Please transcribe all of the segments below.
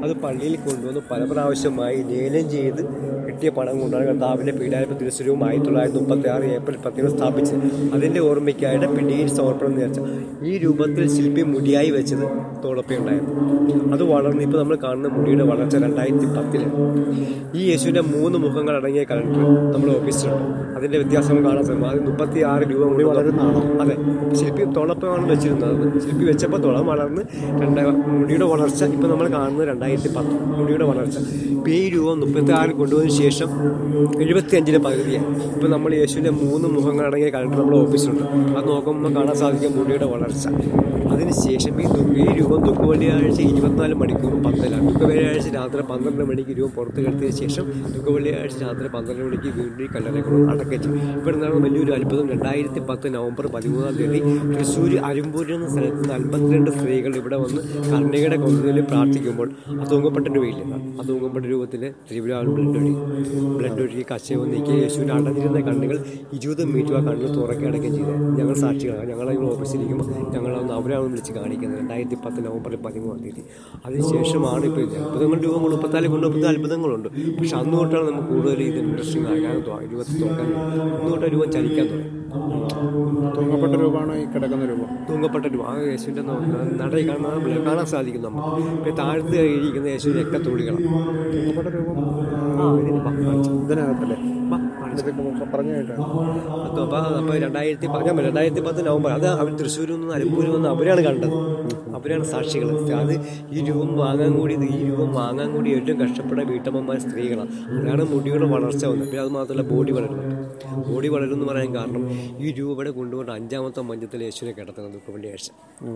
അത് പള്ളിയിൽ കൊണ്ടുവന്ന് പല പ്രാവശ്യമായി ലേലം ചെയ്ത് കിട്ടിയ പണം കൊണ്ടാണ് കർത്താവിൻ്റെ പീഡായ്പ തിരുസ്വരവും ആയിരത്തി തൊള്ളായിരത്തി മുപ്പത്തി ആറ് ഏപ്രിൽ പത്തിന് സ്ഥാപിച്ചത് അതിൻ്റെ ഓർമ്മയ്ക്കായിട്ട് പിടിയിൽ സമർപ്പണം നേർച്ച ഈ രൂപത്തിൽ ശില്പി മുടിയായി വെച്ചത് തോളപ്പയുണ്ടായിരുന്നു അത് വളർന്ന് ഇപ്പോൾ നമ്മൾ കാണുന്ന മുടിയുടെ വളർച്ച രണ്ടായിരത്തി പത്തില് ഈ യേശുവിൻ്റെ മൂന്ന് മുഖങ്ങൾ അടങ്ങിയ കലണ്ടർ നമ്മൾ ഓഫീസിലുണ്ട് അതിൻ്റെ വ്യത്യാസം കാണാൻ സാധിക്കും അത് മുപ്പത്തി ആറ് രൂപ കൊണ്ട് വളരുന്നതാണോ? അതെ ശില്പി തുളപ്പമാണ് വെച്ചിരുന്നത് ശില്പി വെച്ചപ്പോൾ തുളം വളർന്ന് രണ്ട മുടിയുടെ വളർച്ച ഇപ്പം നമ്മൾ കാണുന്നത് രണ്ടായിരത്തി പത്ത് മുടിയുടെ വളർച്ച ഇപ്പം ഈ രൂപം മുപ്പത്തി ആറിൽ കൊണ്ടുവന്നതിന് ശേഷം എഴുപത്തി അഞ്ചിലെ പകുതിയാണ് ഇപ്പം നമ്മൾ യേശുവിൻ്റെ മൂന്ന് മുഖങ്ങളടങ്ങിയ കലണ്ടർ നമ്മുടെ ഓഫീസിലുണ്ട് അത് നോക്കുമ്പോൾ കാണാൻ സാധിക്കും മുടിയുടെ വളർച്ച അതിനുശേഷം ഈ ദു- ഈ രൂപം ദുഃഖ വെള്ളിയാഴ്ച ഇരുപത്തിനാല് മണിക്കൂർ പന്തലാണ് ദുഃഖ വെള്ളിയാഴ്ച രാത്രി പന്ത്രണ്ട് മണിക്ക് രൂപം പുറത്ത് കിടത്തിയതിന് ശേഷം ദുഃഖ വെള്ളിയാഴ്ച രാത്രി പന്ത്രണ്ട് മണിക്ക് വീണ്ടും ഈ കല്ലറയെ കൊണ്ട് അടക്കം ചെയ്യും ഇവിടെ നിന്നാണ് വലിയൊരു അത്ഭുതം രണ്ടായിരത്തി പത്ത് നവംബർ പതിമൂന്നാം തീയതി തൃശ്ശൂർ അരുമ്പൂർ എന്ന സ്ഥലത്ത് നിന്ന് അൻപത്തിരണ്ട് സ്ത്രീകൾ ഇവിടെ വന്ന് കർണികയുടെ കൊന്തയിൽ പ്രാർത്ഥിക്കുമ്പോൾ അതൂങ്ങപ്പെട്ട രൂപയില്ല അതൂങ്ങപ്പെട്ട രൂപത്തിൽ തിരുവിഴാവിൽ ബ്ലഡ് ഒഴുകി ബ്ലഡ് ഒഴുകി കച്ചയവും നീക്കി യേശുവിൻ്റെ അടഞ്ഞിരുന്ന കണ്ണുകൾ ഇരുപത് മീറ്റർ ആ കണ്ണുകൾ തുറക്കി അടയ്ക്കുകയും ചെയ്തത് ഞങ്ങൾ സാക്ഷികളാണ് ഞങ്ങൾ ഇവിടെ ഓഫീസിലിരിക്കുമ്പോൾ ഞങ്ങളൊന്ന് അവരാണ് വിളിച്ച് കാണിക്കുന്നത് രണ്ടായിരത്തി പത്ത് നവംബർ പതിമൂന്നാം തീയതി അതിനുശേഷമാണ് ഇപ്പോൾ ഇത് അത്ഭുതങ്ങൾ രൂപം കൊണ്ട് മുപ്പത്തിനാല് കൊണ്ട് മുപ്പത്തി അത്ഭുതങ്ങളുണ്ട് പക്ഷെ അന്ന് തൊട്ടാണ് നമുക്ക് കൂടുതൽ ഇത് ഇൻട്രസ്റ്റിംഗ് ആകാൻ തുടങ്ങി ഇരുപത്തി തുറക്കാൻ അന്ന് തൊട്ട് രൂപം ചലിക്കാൻ തുടങ്ങി തൂങ്ങപ്പെട്ട രൂപമാണോ ഈ കിടക്കുന്ന രൂപം തൂങ്ങപ്പെട്ട രൂപം ആ യേശുവിൻ്റെ നടയിൽ കാണാൻ കാണാൻ സാധിക്കും നമുക്ക് പിന്നെ താഴ്ത്ത് കഴിയിരിക്കുന്ന യേശുവിൻ്റെ ഒക്കെ തുള്ളികളാണ് തൂങ്ങപ്പെട്ട രൂപം ആ ഇതിന് വാ, കാണിച്ചു. ഇതിനകത്തല്ലേ വാ, കാണിച്ചു. ഇതിപ്പോ പറഞ്ഞു കേട്ടോ അപ്പോൾ അപ്പോൾ അപ്പോൾ രണ്ടായിരത്തി പ- ഞാൻ രണ്ടായിരത്തി പത്ത് നവംബർ അത് അവർ തൃശ്ശൂരിൽ നിന്ന് അലപ്പൂരിൽ നിന്ന് അവരാണ് കണ്ടത് അവരാണ് സാക്ഷികൾ അത് ഈ രൂപം വാങ്ങാൻ കൂടി ഈ രൂപം വാങ്ങാൻ കൂടി ഏറ്റവും കഷ്ടപ്പെട്ട വീട്ടമ്മമാർ സ്ത്രീകളാണ് അതാണ് മുടിയുടെ വളർച്ച വന്നത് പിന്നെ അത് മാത്രമല്ല ബോഡി വളരുന്നുണ്ട് ബോഡി വളരും എന്ന് പറയാൻ കാരണം ഈ രൂപ ഇവിടെ കൊണ്ടുകൊണ്ട് അഞ്ചാമത്തെ മഞ്ചത്തിൽ യേശുവിനെ കിടത്തുന്നത് ദുഃഖ വെള്ളിയാഴ്ച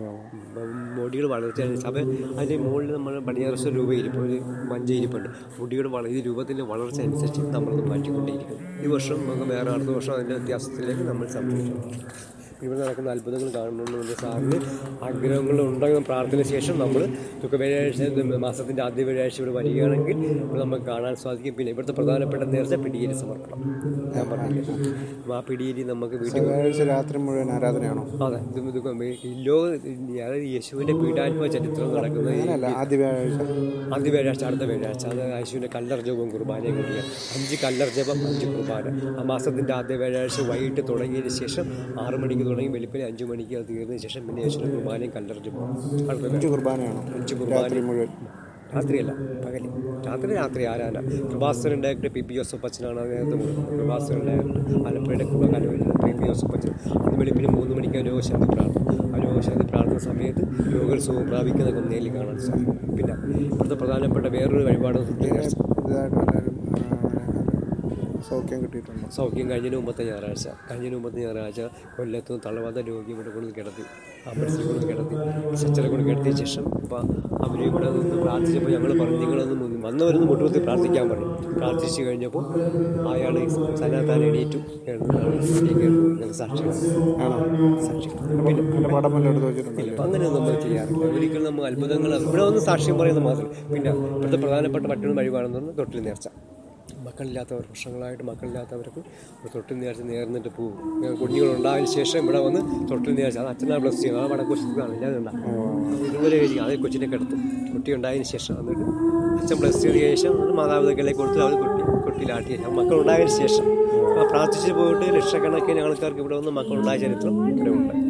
ബോഡിയുടെ വളർച്ച അപ്പം അതിൻ്റെ മുകളിൽ നമ്മൾ പണിയാർച്ച രൂപ ഇരിപ്പ് ഒരു മഞ്ച ഇരിപ്പുണ്ട് മുടിയുടെ വള ഈ രൂപത്തിൻ്റെ വളർച്ച അനുസരിച്ച് നമ്മളത് മാറ്റിക്കൊണ്ടേയിരിക്കും ഈ വർഷം നമുക്ക് വേറെ അടുത്ത വർഷം അതിൻ്റെ വ്യത്യാസത്തിലേക്ക് നമ്മൾ സംഭവിച്ചു ഇവിടെ നടക്കുന്ന അത്ഭുതങ്ങൾ കാണണമെന്നുണ്ട് സാറിന് ആഗ്രഹങ്ങൾ ഉണ്ടെന്ന് പ്രാർത്ഥന ശേഷം നമ്മൾ ദുഃഖ വെള്ളിയാഴ്ച മാസത്തിൻ്റെ ആദ്യ വെള്ളിയാഴ്ച ഇവിടെ വരികയാണെങ്കിൽ ഇവിടെ നമുക്ക് കാണാൻ സാധിക്കും പിന്നെ ഇവിടുത്തെ പ്രധാനപ്പെട്ട നേർച്ച പിടിയേരി സമർപ്പണം ഞാൻ പറഞ്ഞില്ല അപ്പോൾ ആ പിടിയേരി നമുക്ക് വീട്ടിൽ വ്യാഴാഴ്ച രാത്രി മുഴുവൻ ആരാധനയാണോ അതെ ഇത് ഇത് ഈ ലോക അതായത് യേശുവിൻ്റെ പീഡാത്മ ചരിത്രം നടക്കുന്ന ഈ അങ്ങനെയല്ല ആദ്യ വ്യാഴാഴ്ച ആദ്യ വ്യാഴാഴ്ച അടുത്ത വ്യാഴാഴ്ച അത് യേശുവിൻ്റെ കല്ലർ ജപവും കുർബാനയും കൂടിയ അഞ്ച് കല്ലർ ജപം അഞ്ച് കുർബാന ആ മാസത്തിൻ്റെ ആദ്യ വ്യാഴാഴ്ച വൈകിട്ട് തുടങ്ങിയതിന് ശേഷം ആറ് മണിക്ക് തുടങ്ങി വെളുപ്പിന് അഞ്ച് മണിക്ക് അത് തീർന്നതിന് ശേഷം പിന്നെ യേശുവിൻ്റെ കുർബാനയും കല്ലർ ജപവും അടുത്ത അഞ്ച് കുർബാനയാണോ അഞ്ച് രാത്രി കുർബാന മുഴുവൻ രാത്രിയല്ല പകല് രാത്രി രാത്രി ആരാന Kripasanan director P P Joseph അച്ഛനാണ് നേതൃത്വം കൊടുക്കുന്നത് കൃപാസനൻ ഡയറക്ടർ ആലപ്പുഴയുടെ കലവിൽ പി പി ജോസഫ് അച്ഛൻ അന്ന് വെളുപ്പിന് മൂന്ന് മണിക്ക് രോഗശാന്തി പ്രാർത്ഥന ആ രോഗശാന്തി പ്രാർത്ഥന സമയത്ത് രോഗികൾ സുഖം പ്രാപിക്കുന്നതൊക്കെ നേരിൽ കാണാൻ സാധിക്കും പിന്നെ ഇവിടുത്തെ പ്രധാനപ്പെട്ട വേറൊരു വഴിപാട് പുതിയതായിട്ട് എല്ലാവരും ആ, സൗഖ്യം കിട്ടിയിട്ടുണ്ടോ സൗഖ്യം കഴിഞ്ഞതിന് മുമ്പത്തെ ഞായറാഴ്ച കഴിഞ്ഞതിന് മുമ്പത്തെ ഞായറാഴ്ച കൊല്ലത്ത് നിന്ന് തളവാത രോഗി ഇവിടെ കൊണ്ട് കിടത്തി ആംബുലൻസിൽ കൊണ്ട് കിടത്തി സച്ചറെ കൊണ്ട് കിടത്തിയ ശേഷം അപ്പോൾ അവർ ഇവിടെ നിന്ന് പ്രാർത്ഥിച്ചപ്പോൾ ഞങ്ങൾ പറഞ്ഞു നിങ്ങളൊന്ന് മുൻ- വന്നവരൊന്ന് മുട്ടുകുത്തി പ്രാർത്ഥിക്കാൻ പറഞ്ഞു പ്രാർത്ഥിച്ചു കഴിഞ്ഞപ്പോൾ അയാൾ സന്നാത്താൻ എണീറ്റു ഞങ്ങൾ സാക്ഷികളാണ് ആണോ സാക്ഷികൾ എൻ്റെ പടം വല്ലതും എടുത്ത് വെച്ചിട്ടുണ്ടോ ഇല്ല, അങ്ങനെയൊന്നും നമ്മൾ ചെയ്യാറില്ല ഒരിക്കലും നമ്മൾ അത്ഭുതങ്ങൾ ഇവിടെ ഒന്ന് സാക്ഷ്യം പറയുന്നത് മാത്രം പിന്നെ ഇവിടുത്തെ പ്രധാനപ്പെട്ട മറ്റൊരു വഴിപാടെന്ന് പറഞ്ഞാൽ തൊട്ടിൽ നേർച്ച മക്കളില്ലാത്തവർ വർഷങ്ങളായിട്ട് മക്കളില്ലാത്തവർക്ക് ഒരു തൊട്ടിൽ നേർച്ച നേർന്നിട്ട് പോകും ഇങ്ങനെ കുഞ്ഞുങ്ങളുണ്ടായതിനു ശേഷം ഇവിടെ വന്ന് തൊട്ടിൽ നേർച്ച അത് അച്ഛനാ ബ്ലസ് ചെയ്യുന്നത് ആ വടക്കുവശത്താണ് ഇല്ലാതെ ഉണ്ടാകും ഇതുപോലെ കഴിക്കും അത് കൊച്ചിനെ കിടത്തും കുട്ടി ഉണ്ടായതിനു ശേഷം എന്നിട്ട് അച്ഛൻ ബ്ലസ് ചെയ്ത ശേഷം അത് മാതാപിതാക്കളെ കൊടുത്ത് അവർ കുട്ടി കുട്ടിയിലാട്ടിയ ശേഷം മക്കളുണ്ടായതിനു ശേഷം ആ പ്രാർത്ഥിച്ച് പോയിട്ട് ലക്ഷക്കണക്കിന് ആൾക്കാർക്ക് ഇവിടെ വന്ന് മക്കളുണ്ടായ ചരിത്രം ഇവിടെ ഉണ്ട്